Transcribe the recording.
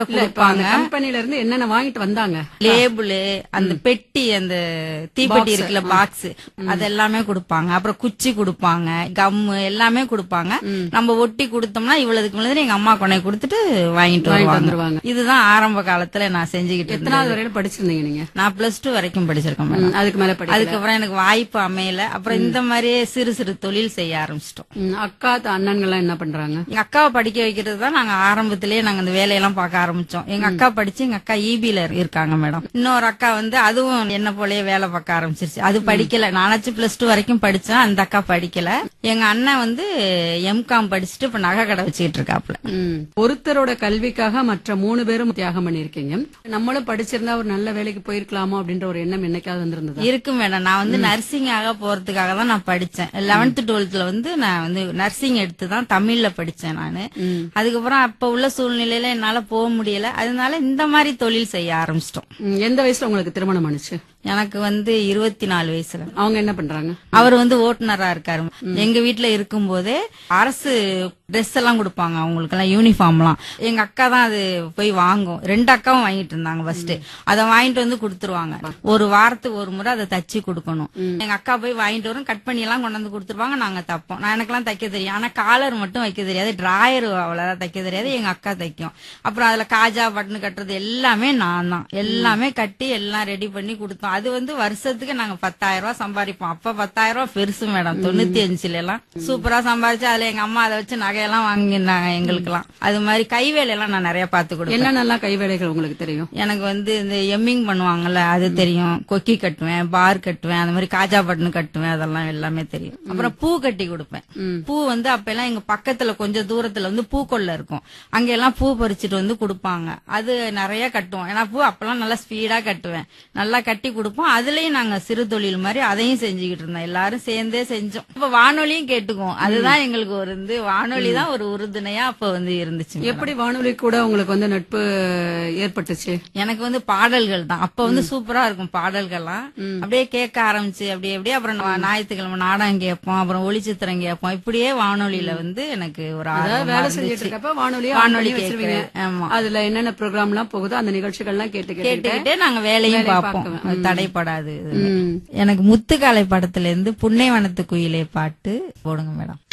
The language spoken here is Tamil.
இல்ல இப்ப அந்த கம்பெனில இருந்து என்னென்ன வாங்கிட்டு வந்தாங்க லேபிள் அந்த பெட்டி அந்த தீப்பெட்டி இருக்குல்ல பாக்ஸ் அது எல்லாமே கொடுப்பாங்க அப்புறம் குச்சி கொடுப்பாங்க கம்மு எல்லாமே கொடுப்பாங்க நம்ம ஒட்டி கொடுத்தோம்னா இவ்வளவுக்கு முன்னாடி எங்க அம்மா கொண்டை கொடுத்துட்டு வாங்கிட்டு வாங்கிட்டு வருவாங்க வந்துருவாங்க இதுதான் ஆரம்ப காலத்துல நான் செஞ்சுக்கிட்டு இருந்தேன் எத்தனாவது வரையில படிச்சிருந்தீங்க நீங்க நான் பிளஸ் டூ வரைக்கும் படிச்சிருக்கேன் மேடம் ம், அதுக்கு மேல படிக்கல அதுக்கப்புறம் எனக்கு வாய்ப்பு அமையல அப்புறம் இந்த மாதிரியே சிறு சிறு தொழில் செய்ய ஆரம்பிச்சிட்டோம் ம், அக்கா த- அண்ணன்கள்லாம் என்ன பண்றாங்க எங்க அக்காவை படிக்க வைக்கிறது தான் நாங்க ஆரம்பத்திலேயே நாங்க இந்த வேலையெல்லாம் பார்க்க ஆரம்பிச்சோம் எங்க அக்கா படிச்சு எங்க அக்கா ஈபில இருக்காங்க மேடம் இன்னொரு அக்கா வந்து அதுவும் என்ன போலயே வேலை பார்க்க ஆரம்பிச்சிருச்சு அது படிக்கல நானாச்சும் பிளஸ் டூ வரைக்கும் படிச்சேன் அந்த அக்கா படிக்கல எங்க அண்ணன் வந்து எம்காம் படிச்சுட்டு இப்ப நகை கடை வச்சுக்கிட்டு இருக்காப்ல ம். ஒருத்தரோட கல்விக்காக மற்ற மூணு பேரும் தியாகம் பண்ணிருக்கீங்க நம்மளும் படிச்சிருந்தா ஒரு நல்ல வேலைக்கு போயிருக்கலாமோ அப்படின்ற ஒரு எண்ணம் என்னைக்காவது வந்திருந்ததா இருக்கு மேடம் நான் வந்து நர்சிங் ஆக போறதுக்காக தான் நான் படிச்சேன் லெவன்த் டுவெல்த்ல வந்து நான் வந்து நர்சிங் எடுத்து தான் தமிழ்ல படிச்சேன் நானு ம். அதுக்கப்புறம் அப்ப உள்ள சூழ்நிலையில என்னால போக முடியல அதனால இந்த மாதிரி தொழில் செய்ய ஆரம்பிச்சிட்டோம் ம், எந்த வயசுல உங்களுக்கு திருமணம் ஆனுச்சு எனக்கு வந்து இருபத்தி நாலு வயசுல அவங்க என்ன பண்றாங்க அவர் வந்து ஓட்டுநரா இருக்காரு எங்க வீட்ல இருக்கும்போதே அரசு ட்ரெஸ் எல்லாம் கொடுப்பாங்க அவங்களுக்கு எல்லாம் யூனிஃபார்ம் எல்லாம் எங்க அக்கா தான் அது போய் வாங்கும் ரெண்டு அக்காவும் வாங்கிட்டு இருந்தாங்க ஃபர்ஸ்ட் அதை வாங்கிட்டு வந்து கொடுத்துருவாங்க ஒரு வாரத்துக்கு ஒரு முறை அதை தச்சு கொடுக்கணும் எங்க அக்கா போய் வாங்கிட்டு வரும் கட் பண்ணி எல்லாம் கொண்டு வந்து கொடுத்துருவாங்க நாங்க தப்போம் நான் எனக்கெல்லாம் தைக்க தெரியும் ஆனா காலர் மட்டும் வைக்க தெரியாது டிராயர் அவ்வளவுதான் தைக்க தெரியாது எங்க அக்கா தைக்கும் அப்புறம் அதுல காஜா பட்டன் கட்டுறது எல்லாமே நான் தான் எல்லாமே கட்டி எல்லாம் ரெடி பண்ணி கொடுத்தோம் அது வந்து வருஷத்துக்கு நாங்க பத்தாயிரம் ரூபாய் சம்பாதிப்போம் அப்ப பத்தாயிரம் ரூபாய் பெருசு மேடம் தொண்ணூத்தி அஞ்சுல எல்லாம் சூப்பரா சம்பாதிச்சு அதுல எங்க அம்மா அதை வச்சு நகையெல்லாம் வாங்கியிருந்தாங்க எங்களுக்கெல்லாம் அது மாதிரி கைவேலை எல்லாம் நான் நிறைய பார்த்து கொடுப்பேன் என்னென்னலாம் கைவேலைகள் உங்களுக்கு தெரியும் எனக்கு வந்து இந்த எம்மிங் பண்ணுவாங்கல்ல அது தெரியும் கொக்கி கட்டுவேன் பார் கட்டுவேன் அந்த மாதிரி காஜா பட்டன் கட்டுவேன் அதெல்லாம் எல்லாமே தெரியும் அப்புறம் பூ கட்டி கொடுப்பேன் பூ வந்து அப்ப எல்லாம் எங்க பக்கத்துல கொஞ்சம் தூரத்துல வந்து பூக்கொல்ல இருக்கும் அங்க எல்லாம் பூ பறிச்சுட்டு வந்து கொடுப்பாங்க அது நிறைய கட்டுவோம் ஏன்னா பூ அப்பெல்லாம் நல்லா ஸ்பீடா கட்டுவேன் நல்லா கட்டி கொடுப்போம் அதுலயும் நாங்க சிறு தொழில் மாதிரி அதையும் செஞ்சுக்கிட்டு இருந்தோம் எல்லாரும் சேர்ந்தே செஞ்சோம் இப்ப வானொலியும் கேட்டுக்குவோம் அதுதான் எங்களுக்கு ஒரு வந்து வானொலி தான் ஒரு உறுதுணையா அப்ப வந்து இருந்துச்சு எப்படி வானொலி கூட உங்களுக்கு வந்து நட்பு ஏற்பட்டுச்சு எனக்கு வந்து பாடல்கள் தான் அப்ப வந்து சூப்பரா இருக்கும் பாடல்கள்லாம் அப்படியே கேட்க ஆரம்பிச்சு அப்படியே அப்படியே அப்புறம் நான் ஞாயிற்றுக்கிழமை நாடகம் கேட்போம் அப்புறம் ஒளிச்சித்திரம் கேட்போம் இப்படியே வானொலியில வந்து எனக்கு ஒரு அதாவது ஆர்வமா வேலை இருந்துச்சு. செஞ்சுட்டு இருக்கப்ப வானொலியை வானொலி வானொலி வச்சிருவீங்க கேட்கிறேன். ஆமா அதுல என்னென்ன ப்ரோக்ராம் எல்லாம் போகுதோ அந்த நிகழ்ச்சிகள் எல்லாம் கேட்டு கேட்டு கேட்டுக்கிட்டே நாங்க வேலையும் வேலையை பார்ப்போம் பார்க்குவேன். அது தடைப்படாது இதுல. ம். எனக்கு முத்துக்காலை படத்துல இருந்து புன்னைவனத்து குயிலே பாட்டு போடுங்க மேடம்